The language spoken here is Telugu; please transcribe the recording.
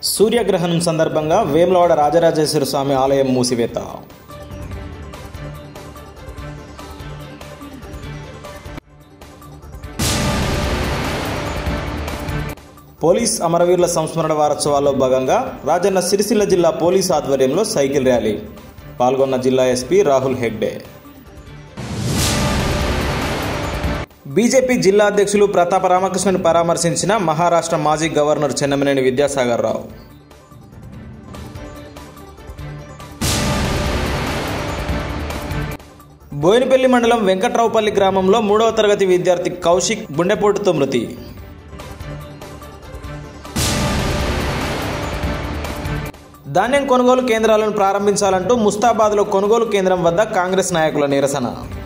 సూర్యగ్రహణం సందర్భంగా వేములవాడ రాజరాజేశ్వర స్వామి ఆలయం మూసివేత పోలీస్ అమరవీరుల సంస్మరణ వారోత్సవాల్లో భాగంగా రాజన్న సిరిసిల్ల జిల్లా పోలీస్ ఆధ్వర్యంలో సైకిల్ ర్యాలీ పాల్గొన్న జిల్లా ఎస్పీ రాహుల్ హెగ్డే బీజేపీ జిల్లా అధ్యక్షులు ప్రతాప రామకృష్ణన్ పరామర్శించిన మహారాష్ట్ర మాజీ గవర్నర్ చెన్నమనేని విద్యాసాగర్ రావు బోయినపల్లి మండలం వెంకట్రావుపల్లి గ్రామంలో మూడవ తరగతి విద్యార్థి కౌశిక్ గుండెపోటుతో మృతి ధాన్యం కొనుగోలు కేంద్రాలను ప్రారంభించాలంటూ ముస్తాబాద్లో కొనుగోలు కేంద్రం వద్ద కాంగ్రెస్ నాయకుల నిరసన